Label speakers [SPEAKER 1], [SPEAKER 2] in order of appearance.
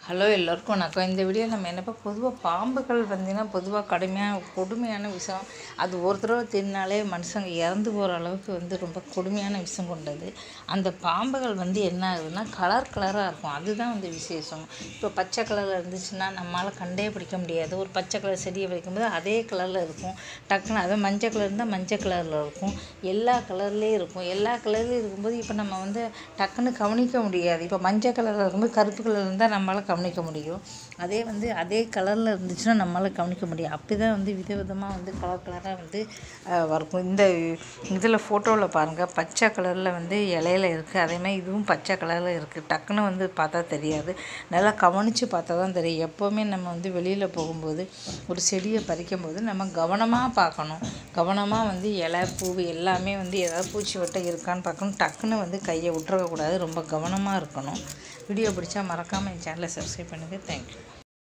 [SPEAKER 1] hello எல்லோருக்கும் வணக்கம் இந்த வீடியோ நம்ம என்னப்போ பொதுவாக பாம்புகள் பார்த்தீங்கன்னா பொதுவாக கடுமையான கொடுமையான விஷயம் அது ஒரு தடவை தின்னாலே மனுஷங்க இறந்து போகிற அளவுக்கு வந்து ரொம்ப கொடுமையான விஷம் கொண்டது அந்த பாம்புகள் வந்து என்ன ஆகுதுன்னா கலர் கலராக இருக்கும் அதுதான் வந்து விசேஷம் இப்போ பச்சை கலரில் இருந்துச்சுன்னா நம்மளால் கண்டே பிடிக்க முடியாது ஒரு பச்சை கலர் செடியை வைக்கும்போது அதே கலரில் இருக்கும் டக்குன்னு அது மஞ்சள் கலர் இருந்தால் மஞ்சள் கலரில் இருக்கும் எல்லா கலர்லேயும் இருக்கும் எல்லா கலர்லேயும் இருக்கும்போது இப்போ நம்ம வந்து டக்குன்னு கவனிக்க முடியாது இப்போ மஞ்சள் கலரில் இருக்கும்போது கருப்பு கலர் இருந்தால் நம்மளால் கவனிக்க முடியும் அதே வந்து அதே கலரில் இருந்துச்சுன்னா நம்மளால் கவனிக்க முடியும் அப்படி தான் வந்து விதவிதமாக வந்து கலர் கலராக வந்து அஹ், இருக்கும் இந்த இதில் ஃபோட்டோவில் பாருங்கள் பச்சை கலரில் வந்து இலையில இருக்குது அதேமாதிரி இதுவும் பச்சை கலரில் இருக்குது டக்குன்னு வந்து பார்த்தா தெரியாது நல்லா கவனித்து பார்த்தா தான் தெரியும் எப்போவுமே நம்ம வந்து வெளியில் போகும்போது ஒரு செடியை பறிக்கும்போது நம்ம கவனமாக பார்க்கணும் கவனமாக வந்து இலை பூ எல்லாமே வந்து ஏதாவது பூச்சி வட்டை இருக்கான்னு பார்க்கணும் டக்குன்னு வந்து கையை விட்டுறக்கூடாது ரொம்ப கவனமாக இருக்கணும் வீடியோ பிடிச்சா மறக்காமல் என் சேனலை சப்ஸ்கிரைப் பண்ணுங்கள் தேங்க்யூ